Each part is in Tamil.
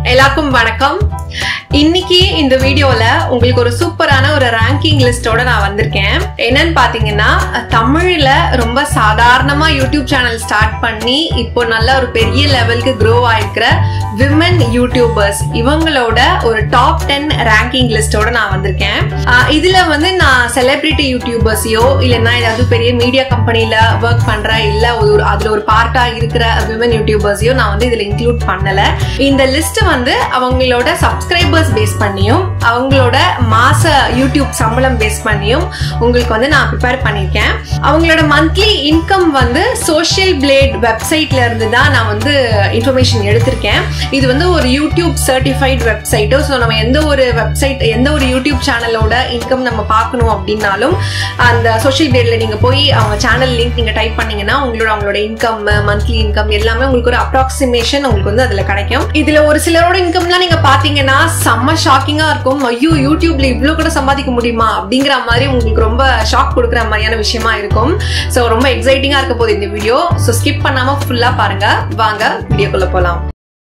எல்லாருக்கும் வணக்கம் இன்னைக்கு இந்த வீடியோல உங்களுக்கு ஒரு சூப்பரான ஒரு ரேங்கிங் லிஸ்டோட நான் வந்திருக்கேன் என்னன்னு பாத்தீங்கன்னா தமிழ்ல ரொம்ப சாதாரணமா யூடியூப் சேனல் ஸ்டார்ட் பண்ணி இப்போ நல்ல ஒரு பெரிய லெவலுக்கு க்ரோ ஆயிருக்கிற விமன் யூடியூபர்ஸ் இவங்களோட ஒரு டாப் டென் ரேங்கிங் லிஸ்டோட நான் வந்திருக்கேன் ஆஹ் இதுல வந்து நான் செலிபிரிட்டி யூடியூபர்ஸையோ இல்லைன்னா ஏதாவது பெரிய மீடியா கம்பெனில ஒர்க் பண்ற இல்ல ஒரு அதுல ஒரு பார்ட்டா இருக்கிற விமன் யூடியூபர்ஸையோ நான் வந்து இதுல இன்க்ளூட் பண்ணல இந்த லிஸ்ட் வந்து அவங்களோட சப்ஸ்கிரைபர்ஸ் பேஸ் பண்ணியும் அவங்களோட மாச யூடியூப் சம்பளம் பேஸ் பண்ணியும் உங்களுக்கு வந்து நான் ப்ரிப்பேர் பண்ணியிருக்கேன் அவங்களோட மந்த்லி இன்கம் வந்து சோஷியல் பிளேட் வெப்சைட்ல இருந்து தான் நான் வந்து இன்ஃபர்மேஷன் எடுத்திருக்கேன் இது வந்து ஒரு யூடியூப் சர்டிஃபைட் வெப்சைட்டு ஸோ நம்ம எந்த ஒரு வெப்சைட் எந்த ஒரு யூடியூப் சேனலோட இன்கம் நம்ம பார்க்கணும் அப்படின்னாலும் அந்த சோஷியல் பிளேட்ல நீங்க போய் அவங்க சேனல் லிங்க் நீங்க டைப் பண்ணீங்கன்னா உங்களோட அவங்களோட இன்கம் மந்த்லி இன்கம் எல்லாமே உங்களுக்கு ஒரு அப்ராக்சிமேஷன் உங்களுக்கு வந்து அதுல கிடைக்கும் இதுல ஒரு சிலரோட இன்கம்லாம் நீங்க பாத்தீங்கன்னா செம்ம ஷாக்கிங்கா இருக்கும் ஐயோ யூடியூப்ல இவ்வளவு கூட சம்பாதிக்க முடியுமா அப்படிங்கிற மாதிரி உங்களுக்கு ரொம்ப ஷாக் கொடுக்குற மாதிரியான விஷயமா இருக்கும் ஸோ ரொம்ப எக்ஸைட்டிங்கா இருக்க போகுது இந்த வீடியோ ஸோ ஸ்கிப் பண்ணாம ஃபுல்லா பாருங்க வாங்க வீடியோக்குள்ள போலாம்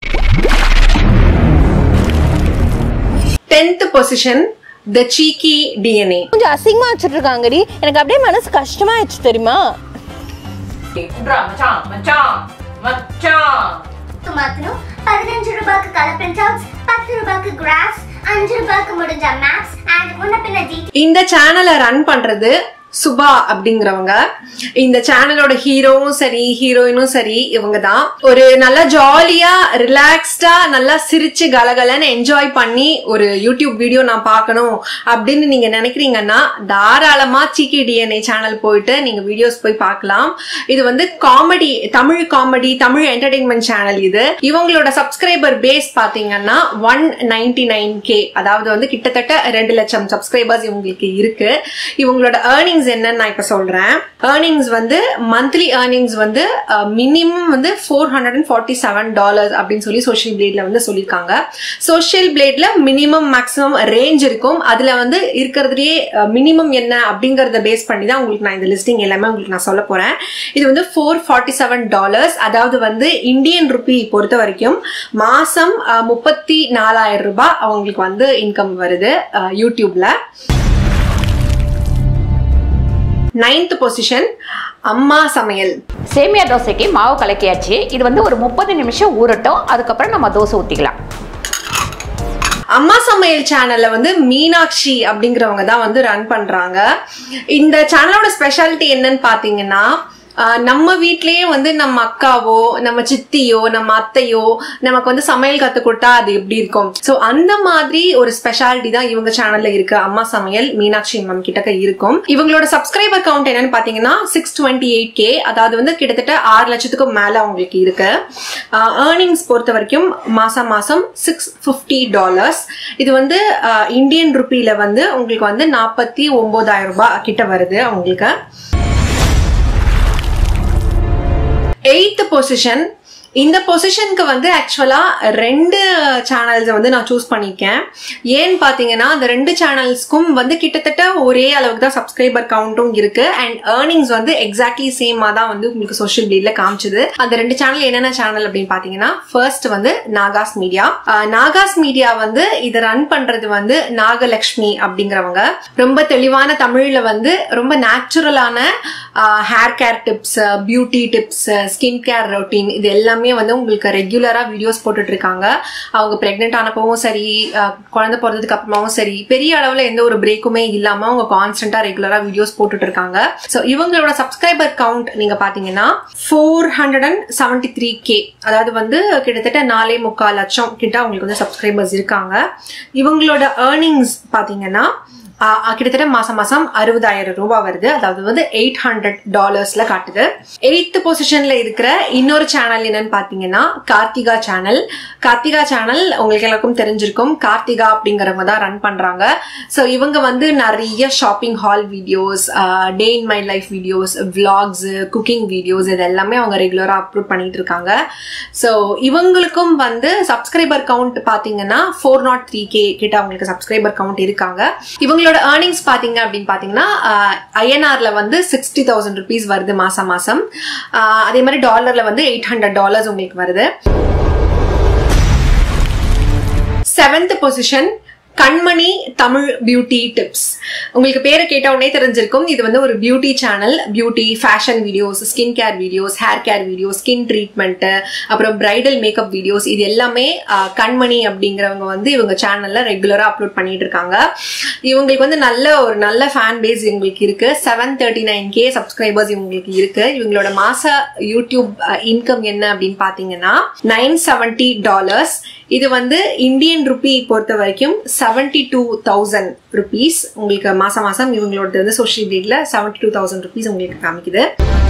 tenth position the cheeky DNA கொஞ்சம் அசிங்கமா வச்சுட்டு இருக்காங்கடி எனக்கு அப்படியே மனசு கஷ்டமா ஆயிடுச்சு தெரியுமா மச்சான் மச்சான் மச்சான் மாத்தணும் பதினஞ்சு ரூபாய்க்கு கலர் பிரிண்ட் அவுட்ஸ் பத்து ரூபாய்க்கு கிராஃப்ஸ் அஞ்சு ரூபாய்க்கு முடிஞ்ச மேப்ஸ் அண்ட் முன்ன பின்ன ஜி இந்த சேனலை ரன் பண்றது சுபா அப்படிங்கிறவங்க இந்த சேனலோட ஹீரோவும் சரி ஹீரோயினும் சரி இவங்க தான் ஒரு நல்லா ஜாலியா ரிலாக்ஸ்டா நல்லா சிரிச்சு கலகலன்னு என்ஜாய் பண்ணி ஒரு யூடியூப் வீடியோ நான் பார்க்கணும் அப்படின்னு நீங்க நினைக்கிறீங்கன்னா தாராளமா சிக்கி டிஎன்ஏ சேனல் போயிட்டு நீங்க வீடியோஸ் போய் பார்க்கலாம் இது வந்து comedy Tamil comedy Tamil entertainment channel இது இவங்களோட சப்ஸ்கிரைபர் பேஸ் பாத்தீங்கன்னா ஒன் நைன்டி நைன் கே அதாவது வந்து கிட்டத்தட்ட ரெண்டு லட்சம் சப்ஸ்கிரைபர்ஸ் இவங்களுக்கு இருக்கு இவங்களோட ஏர்னிங்ஸ் என்னன்னு நான் இப்ப சொல்றேன் ஏர்னிங்ஸ் வந்து மந்த்லி ஏர்னிங்ஸ் வந்து மினிமம் வந்து four hundred and forty seven dollars அப்படின்னு சொல்லி சோஷியல் பிளேட்ல வந்து சொல்லியிருக்காங்க சோஷியல் பிளேட்ல மினிமம் மேக்ஸிமம் ரேஞ்ச் இருக்கும் அதுல வந்து இருக்கிறதுலயே மினிமம் என்ன அப்படிங்கறத பேஸ் பண்ணி தான் உங்களுக்கு நான் இந்த லிஸ்டிங் எல்லாமே உங்களுக்கு நான் சொல்ல போறேன் இது வந்து ஃபோர் ஃபார்ட்டி செவன் டாலர்ஸ் அதாவது வந்து இந்தியன் ருபி பொறுத்த வரைக்கும் மாசம் முப்பத்தி நாலாயிரம் ரூபாய் அவங்களுக்கு வந்து இன்கம் வருது அஹ், யூடியூப்ல நைன்த் பொசிஷன் அம்மா சமையல் சேமியா தோசைக்கு மாவு கலக்கியாச்சு இது வந்து ஒரு முப்பது நிமிஷம் ஊறட்டும் அதுக்கப்புறம் நம்ம தோசை ஊற்றிக்கலாம் அம்மா சமையல் சேனல்ல வந்து மீனாட்சி அப்படிங்கிறவங்க தான் வந்து ரன் பண்றாங்க இந்த சேனலோட ஸ்பெஷாலிட்டி என்னன்னு பாத்தீங்கன்னா ஆஹ் நம்ம வீட்லயே வந்து நம்ம அக்காவோ நம்ம சித்தியோ நம்ம அத்தையோ நமக்கு வந்து சமையல் கத்து கொடுத்தா அது எப்படி இருக்கும் சோ அந்த மாதிரி ஒரு ஸ்பெஷாலிட்டி தான் இவங்க சேனல்ல இருக்கு அம்மா சமையல் மீனாட்சி மேம் கிட்டக்க இருக்கும் இவங்களோட சப்ஸ்கிரைபர் கவுண்ட் என்னன்னு பாத்தீங்கன்னா சிக்ஸ் டுவெண்ட்டி எயிட் கே அதாவது வந்து கிட்டத்தட்ட ஆறு லட்சத்துக்கும் மேல அவங்களுக்கு இருக்கு ஏர்னிங்ஸ் பொறுத்த வரைக்கும் மாசம் மாசம் சிக்ஸ் ஃபிஃப்டி டாலர்ஸ் இது வந்து ஆஹ், இந்தியன் ருப்பியில வந்து உங்களுக்கு வந்து நாற்பத்தி ஒன்பதாயிரம் ரூபாய் கிட்ட வருது அவங்களுக்கு எயித்து பொசிஷன் இந்த பொசிஷனுக்கு வந்து ஆக்சுவலா ரெண்டு சேனல்ஸ் வந்து நான் சூஸ் பண்ணியிருக்கேன் ஏன்னு பாத்தீங்கன்னா அந்த ரெண்டு சேனல்ஸ்க்கும் வந்து கிட்டத்தட்ட ஒரே அளவுக்கு தான் சப்ஸ்கிரைபர் கவுண்ட்டும் இருக்கு அண்ட் ஏர்னிங்ஸ் வந்து எக்ஸாக்ட்லி சேமா தான் வந்து உங்களுக்கு சோஷியல் மீடியால காமிச்சது அந்த ரெண்டு சேனல் என்னென்ன சேனல் அப்படின்னு பாத்தீங்கன்னா ஃபர்ஸ்ட் வந்து நாகாஸ் மீடியா நாகாஸ் மீடியா வந்து இதை ரன் பண்றது வந்து நாகலட்சுமி அப்படிங்கிறவங்க ரொம்ப தெளிவான தமிழ்ல வந்து ரொம்ப நேச்சுரலான hair care tips beauty tips skin care routine இது எல்லாமே வந்து உங்களுக்கு ரெகுலரா வீடியோஸ் போட்டுட்டு இருக்காங்க அவங்க பிரெக்னென்ட் ஆனப்பவும் சரி அஹ், குழந்தை பிறந்ததுக்கு அப்புறமாவும் சரி பெரிய அளவுல எந்த ஒரு பிரேக்குமே இல்லாம அவங்க கான்ஸ்டன்டா ரெகுலரா வீடியோஸ் போட்டுட்டு இருக்காங்க ஸோ இவங்களோட சப்ஸ்கிரைபர் கவுண்ட் நீங்க பாத்தீங்கன்னா four hundred and seventy three K அதாவது வந்து கிட்டத்தட்ட நாலே முக்கால் லட்சம் கிட்ட அவங்களுக்கு வந்து சப்ஸ்கிரைபர்ஸ் இருக்காங்க இவங்களோட ஏர்னிங்ஸ் பாத்தீங்கன்னா ஆஹ் கிட்டத்தட்ட மாசம் மாசம் அறுபதாயிரம் ரூபாய் வருது அதாவது வந்து எயிட் ஹண்ட்ரட் டாலர்ஸ்ல காட்டுது எயித்து பொசிஷன்ல இருக்கிற இன்னொரு சேனல் என்னன்னு பாத்தீங்கன்னா கார்த்திகா சேனல் கார்த்திகா சேனல் உங்களுக்கு எல்லாருக்கும் தெரிஞ்சிருக்கும் கார்த்திகா அப்படிங்கிறவங்க தான் ரன் பண்றாங்க ஸோ இவங்க வந்து நிறைய shopping haul videos day in my life videos vlogs cooking videos இது எல்லாமே அவங்க ரெகுலரா அப்லோட் பண்ணிட்டு இருக்காங்க ஸோ இவங்களுக்கும் வந்து சப்ஸ்கிரைபர் கவுண்ட் பாத்தீங்கன்னா ஃபோர் நாட் த்ரீ கே கிட்ட அவங்களுக்கு சப்ஸ்கிரைபர் கவுண்ட் இருக்காங்க இவங்களோட ஏர்னிங்ஸ் பாத்தீங்க அப்படின்னு பாத்தீங்கன்னா ஐஎன்ஆர்ல வந்து சிக்ஸ்டி தௌசண்ட் ருபீஸ் வருது மாசம் மாசம் ஆஹ் அதே மாதிரி டாலர்ல வந்து எயிட் ஹண்ட்ரட் டாலர்ஸ் உங்களுக்கு வருது செவன்த் பொசிஷன் கண்மணி தமிழ் பியூட்டி டிப்ஸ் உங்களுக்கு பேரை கேட்ட உடனே தெரிஞ்சிருக்கும் இது வந்து ஒரு beauty channel beauty fashion videos skin care videos hair care videos skin treatment அப்புறம் பிரைடல் மேக்கப் வீடியோஸ் இது எல்லாமே ஆஹ், கண்மணி அப்படிங்கிறவங்க வந்து இவங்க சேனல்ல ரெகுலரா அப்லோட் பண்ணிட்டு இருக்காங்க இவங்களுக்கு வந்து நல்ல ஒரு நல்ல ஃபேன் பேஸ் இவங்களுக்கு இருக்கு seven thirty nine K subscribers இவங்களுக்கு இருக்கு இவங்களோட மாச யூடியூப் இன்கம் என்ன அப்படின்னு பாத்தீங்கன்னா நைன் செவன்டி டாலர்ஸ் இது வந்து இந்தியன் ருபி பொறுத்த வரைக்கும் செவன்டி டூ தௌசண்ட் ருபீஸ் உங்களுக்கு மாசம் மாசம் இவங்களோட வந்து சோஷியல் மீடியால செவன்டி டூ தௌசண்ட் ருபீஸ் உங்களுக்கு காமிக்குது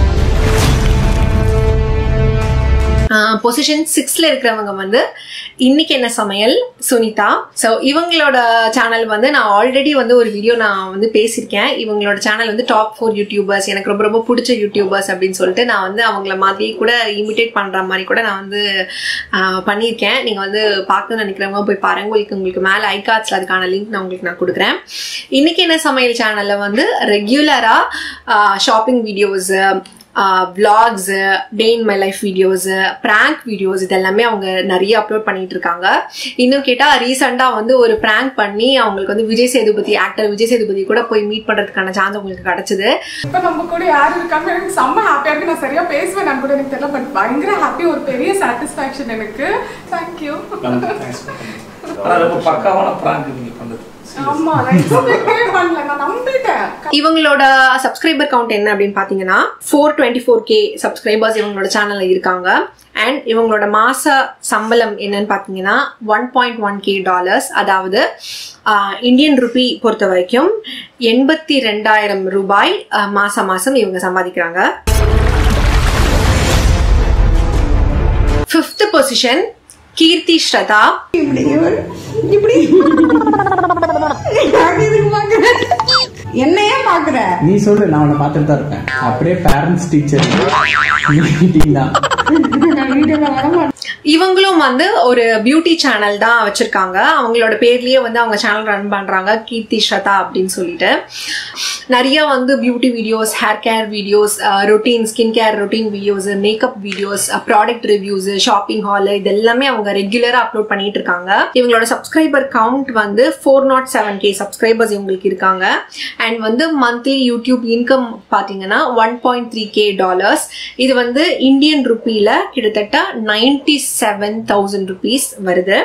பொசிஷன் சிக்ஸ்ல இருக்கிறவங்க வந்து இன்னைக்கு என்ன சமையல் சுனிதா ஸோ இவங்களோட சேனல் வந்து நான் ஆல்ரெடி வந்து ஒரு வீடியோ நான் வந்து பேசியிருக்கேன் இவங்களோட சேனல் வந்து டாப் ஃபோர் யூடியூபர்ஸ் எனக்கு ரொம்ப ரொம்ப பிடிச்ச யூடியூபர்ஸ் அப்படின்னு சொல்லிட்டு நான் வந்து அவங்கள மாதிரி கூட இமிடேட் பண்ற மாதிரி கூட நான் வந்து ஆஹ், பண்ணியிருக்கேன் நீங்க வந்து பார்க்கணும்னு நினைக்கிறவங்க போய் பாருங்க உங்களுக்கு உங்களுக்கு மேல ஐகார்ட்ஸ்ல அதுக்கான லிங்க் நான் உங்களுக்கு நான் கொடுக்குறேன் இன்னைக்கு என்ன சமையல் சேனல்ல வந்து ரெகுலரா shopping videos vlogs day in my life videos prank videos இதெல்லாமே அவங்க நிறைய அப்லோட் பண்ணிட்டு இருக்காங்க இன்னும் கேட்டா ரீசெண்டா வந்து ஒரு பிராங்க் பண்ணி அவங்களுக்கு வந்து விஜய் சேதுபதி ஆக்டர் விஜய் சேதுபதி கூட போய் மீட் பண்றதுக்கான சான்ஸ் அவங்களுக்கு கிடைச்சது இப்ப நம்ம கூட யார் இருக்காங்க எனக்கு செம்ம ஹாப்பியா இருக்கு நான் சரியா பேசுவேன் நான் கூட எனக்கு தெரியல பட் பயங்கர ஹாப்பி ஒரு பெரிய சாட்டிஸ்ஃபேக்ஷன் எனக்கு தேங்க்யூ ஆனா ரொம்ப பக்காவான பிராங்க் நீங்க பண்ணது ஆமா நான் எக்ஸ்பெக்டே பண்ணல நான் நம்பிட்டேன் இவங்களோட சப்ஸ்கிரைபர் கவுண்ட் என்ன அப்படின்னு பாத்தீங்கன்னா four twenty four K subscribers இவங்களோட சேனல்ல இருக்காங்க அண்ட் இவங்களோட மாச சம்பளம் என்னன்னு பாத்தீங்கன்னா one point one K dollars அதாவது ஆஹ், இந்தியன் ருபி பொறுத்த வரைக்கும் எண்பத்தி ரெண்டாயிரம் ரூபாய் ஆஹ், மாசம் மாசம் இவங்க சம்பாதிக்கிறாங்க ஃபிஃப்த் பொசிஷன் கீர்த்தி ஸ்ரதா என்னையே பாக்குற நீ சொல்லு நான் உன்னை பார்த்துட்டு தான் இருப்பேன் அப்படியே பேரண்ட்ஸ் டீச்சர் மீட்டிங் தான் இவங்களும் வந்து ஒரு பியூட்டி சேனல் தான் வச்சிருக்காங்க அவங்களோட பேர்லயே வந்து அவங்க சேனல் ரன் பண்றாங்க கீர்த்தி ஸ்ரதா அப்படின்னு சொல்லிட்டு நிறைய வந்து beauty videos hair care videos routine skin care routine videos makeup videos product reviews shopping haul இது எல்லாமே அவங்க ரெகுலரா அப்லோட் பண்ணிட்டு இருக்காங்க இவங்களோட சப்ஸ்கிரைபர் கவுண்ட் வந்து four naught seven K subscribers இவங்களுக்கு இருக்காங்க அண்ட் வந்து மந்த்லி யூடியூப் இன்கம் பாத்தீங்கன்னா one point three K dollars இது வந்து இந்தியன் ருப்பியில கிட்டத்தட்ட நைன்டி செவன் தௌசண்ட் ருபீஸ் வருது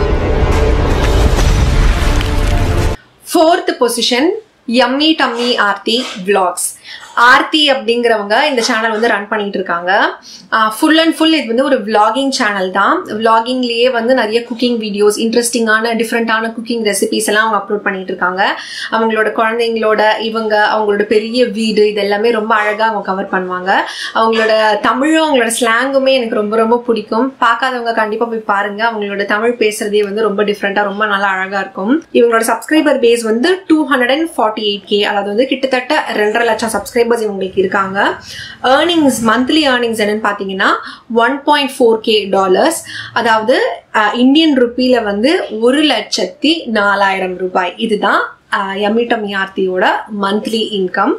fourth position yummy tummy Aarthi vlogs Aarthi அப்படிங்கிறவங்க இந்த சேனல் வந்து ரன் பண்ணிட்டு இருக்காங்க ஃபுல் அண்ட் ஃபுல் இது வந்து ஒரு vlogging சேனல் தான் vloggingலயே வந்து நிறைய குக்கிங் வீடியோஸ் இன்ட்ரெஸ்டிங்கான டிஃப்ரெண்டான குக்கிங் ரெசிபிஸ் எல்லாம் அவங்க அப்லோட் பண்ணிட்டு இருக்காங்க அவங்களோட குழந்தைங்களோட இவங்க அவங்களோட பெரிய வீடு இது எல்லாமே ரொம்ப அழகா அவங்க கவர் பண்ணுவாங்க அவங்களோட தமிழும் அவங்களோட ஸ்லாங்குமே எனக்கு ரொம்ப ரொம்ப பிடிக்கும் பார்க்காதவங்க கண்டிப்பா போய் பாருங்க அவங்களோட தமிழ் பேசுறதே வந்து ரொம்ப டிஃப்ரெண்டா ரொம்ப நல்லா அழகா இருக்கும் இவங்களோட சப்ஸ்கிரைபர் பேஸ் வந்து two hundred and forty eight K அதாவது வந்து கிட்டத்தட்ட ரெண்டரை லட்சம் சப்ஸ்கிரைபர்ஸ் இவங்களுக்கு இருக்காங்க ஏர்னிங்ஸ் மந்த்லி ஏர்னிங்ஸ் என்னன்னு பாத்தீங்கன்னா one point four K dollars அதாவது அஹ், இந்தியன் ருப்பியில வந்து ஒரு லட்சத்தி நாலாயிரம் ரூபாய் இதுதான் எம்மிட்டம் ஆர்த்தியோட monthly income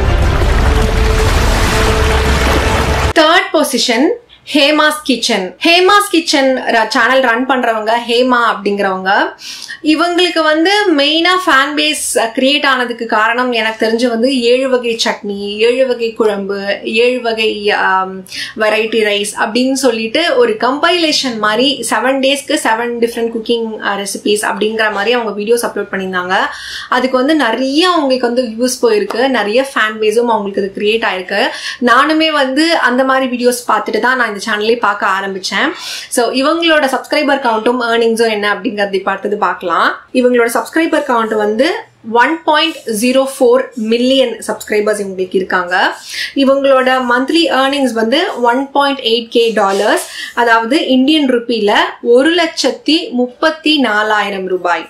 third position Hema's kitchen Hema's kitchen channel run பண்றவங்க ஹேமா அப்படிங்கிறவங்க இவங்களுக்கு வந்து மெயினா ஃபேன் பேஸ் கிரியேட் ஆனதுக்கு காரணம் எனக்கு தெரிஞ்சு வந்து ஏழு வகை சட்னி ஏழு வகை குழம்பு ஏழு வகை வெரைட்டி ரைஸ் அப்படின்னு சொல்லிட்டு ஒரு கம்பைலேஷன் மாதிரி செவன் டேஸ்க்கு செவன் டிஃப்ரெண்ட் குக்கிங் ரெசிபிஸ் அப்படிங்கிற மாதிரி அவங்க வீடியோஸ் அப்லோட் பண்ணியிருந்தாங்க அதுக்கு வந்து நிறைய அவங்களுக்கு வந்து வியூஸ் போயிருக்கு நிறைய ஃபேன் பேஸும் அவங்களுக்கு அது கிரியேட் ஆயிருக்கு நானுமே வந்து அந்த மாதிரி வீடியோஸ் பார்த்துட்டு தான் நான் இந்த சேனலே பார்க்க ஆரம்பிச்சேன் ஸோ இவங்களோட சப்ஸ்கிரைபர் கவுண்ட்டும் ஏர்னிங்ஸும் என்ன அப்படிங்கறதை பார்த்தது பார்க்கலாம் இவங்களோட சப்ஸ்கிரைபர் கவுண்ட் வந்து one point zero four million subscribers இவங்களுக்கு இருக்காங்க இவங்களோட மந்த்லி ஏர்னிங்ஸ் வந்து one point eight K dollars அதாவது இந்தியன் ருப்பியில ஒரு லட்சத்தி முப்பத்தி நாலாயிரம் ரூபாய்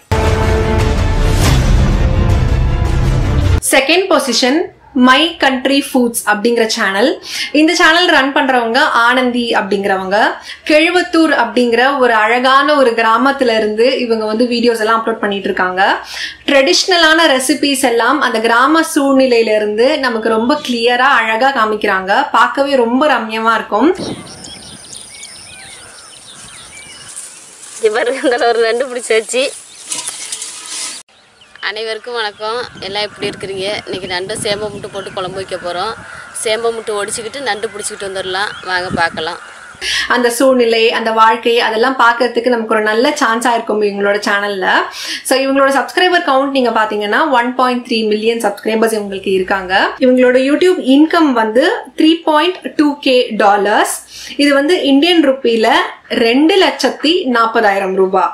second position my country foods அப்படிங்கிற சேனல் இந்த சேனல் ரன் பண்றவங்க ஆனந்தி அப்படிங்கிறவங்க கெழுவத்தூர் அப்படிங்கிற ஒரு அழகான ஒரு கிராமத்துல இருந்து இவங்க வந்து வீடியோஸ் எல்லாம் அப்லோட் பண்ணிட்டு இருக்காங்க ட்ரெடிஷ்னலான ரெசிபிஸ் எல்லாம் அந்த கிராம சூழ்நிலையில இருந்து நமக்கு ரொம்ப கிளியரா அழகா காமிக்கிறாங்க பார்க்கவே ரொம்ப ரம்யமா இருக்கும் இது பாருங்க இந்த ஒரு நண்டு பிடிச்சாச்சு அனைவருக்கும் வணக்கம் எல்லாம் எப்படி இருக்கிறீங்க இன்னைக்கு நண்டு சேம்பை முட்டை போட்டு குழம்பு வைக்க போகிறோம் சேம்பை முட்டை ஒடிச்சிக்கிட்டு நண்டு பிடிச்சிக்கிட்டு வந்துடலாம் வாங்க பார்க்கலாம் அந்த சூழ்நிலை அந்த வாழ்க்கை அதெல்லாம் பார்க்கறதுக்கு நமக்கு ஒரு நல்ல சான்ஸா இருக்கும் இவங்களோட சேனல்ல ஸோ இவங்களோட சப்ஸ்கிரைபர் கவுண்ட் நீங்க பாத்தீங்கன்னா one point three million subscribers இவங்களுக்கு இருக்காங்க இவங்களோட யூடியூப் இன்கம் வந்து three point two K dollars இது வந்து இந்தியன் ருப்பியில ரெண்டு லட்சத்தி நாற்பதாயிரம் ரூபாய்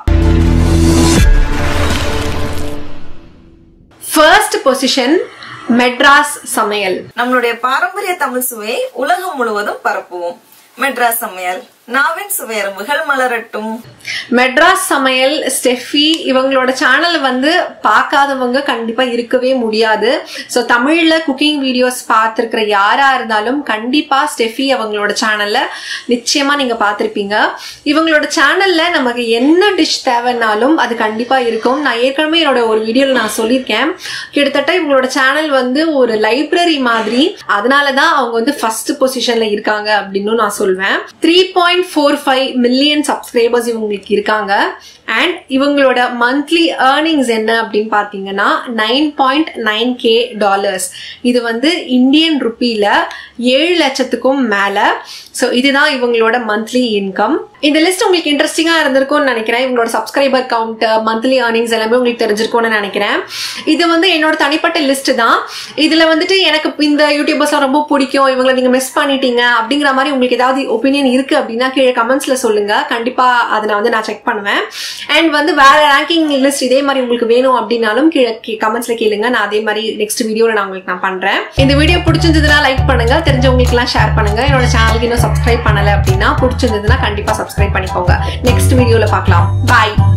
ஃபர்ஸ்ட் பொசிஷன் மெட்ராஸ் சமையல் நம்மளுடைய பாரம்பரிய தமிழ் சுவையை உலகம் முழுவதும் பரப்புவோம் மெட்ராஸ் சமையல் நாவின் சுவையரம்புகள் மலரட்டும் மெட்ராஸ் சமையல் ஸ்டெஃபி இவங்களோட சேனல் வந்து பார்க்காதவங்க கண்டிப்பா இருக்கவே முடியாது ஸோ தமிழ்ல குக்கிங் வீடியோஸ் பார்த்துருக்கிற யாரா இருந்தாலும் கண்டிப்பா ஸ்டெஃபி அவங்களோட சேனல்ல நிச்சயமா நீங்க பார்த்திருப்பீங்க இவங்களோட சேனல்ல நமக்கு என்ன டிஷ் தேவைன்னாலும் அது கண்டிப்பா இருக்கும் நான் ஏற்கனவே என்னோட ஒரு வீடியோல நான் சொல்லியிருக்கேன் கிட்டத்தட்ட இவங்களோட சேனல் வந்து ஒரு லைப்ரரி மாதிரி அதனாலதான் அவங்க வந்து ஃபர்ஸ்ட் பொசிஷன்ல இருக்காங்க அப்படின்னு நான் சொல்வேன் three point four five million subscribers இவங்களுக்கு இருக்காங்க அண்ட் இவங்களோட மந்த்லி ஏர்னிங்ஸ் என்ன அப்படின்னு பார்த்தீங்கன்னா nine point nine K dollars இது வந்து இந்தியன் ருப்பியில ஏழு லட்சத்துக்கும் மேல ஸோ இதுதான் இவங்களோட மந்த்லி இன்கம் இந்த லிஸ்ட் உங்களுக்கு இன்ட்ரெஸ்டிங்காக இருந்திருக்கும்னு நினைக்கிறேன் இவங்களோட சப்ஸ்கிரைபர் கவுண்ட் மந்த்லி ஏர்னிங்ஸ் எல்லாமே உங்களுக்கு தெரிஞ்சிருக்கும்னு நினைக்கிறேன் இது வந்து என்னோட தனிப்பட்ட லிஸ்ட் தான் இதுல வந்துட்டு எனக்கு இந்த யூடியூபர்ஸ்லாம் ரொம்ப பிடிக்கும் இவங்களை நீங்க மிஸ் பண்ணிட்டீங்க அப்படிங்கிற மாதிரி உங்களுக்கு ஏதாவது ஒப்பீனியன் இருக்கு அப்படின்னா கீழே கமெண்ட்ஸ்ல சொல்லுங்க கண்டிப்பா அதை நான் வந்து நான் செக் பண்ணுவேன் அண்ட் வந்து வேற ரேங்கிங் லிஸ்ட் இதே மாதிரி உங்களுக்கு வேணும் அப்படின்னாலும் கீழே கமெண்ட்ஸ்ல கேளுங்க நான் அதே மாதிரி நெக்ஸ்ட் வீடியோல நான் உங்களுக்கு நான் பண்றேன் இந்த வீடியோ பிடிச்சிருந்ததுன்னா லைக் பண்ணுங்க தெரிஞ்சவங்களுக்கு எல்லாம் ஷேர் பண்ணுங்க என்னோட சேனலுக்கு இன்னும் சப்ஸ்கிரைப் பண்ணல அப்படின்னா பிடிச்சிருந்ததுன்னா கண்டிப்பா சப்ஸ்கிரைப் பண்ணிக்கோங்க நெக்ஸ்ட் வீடியோல பார்க்கலாம் பாய்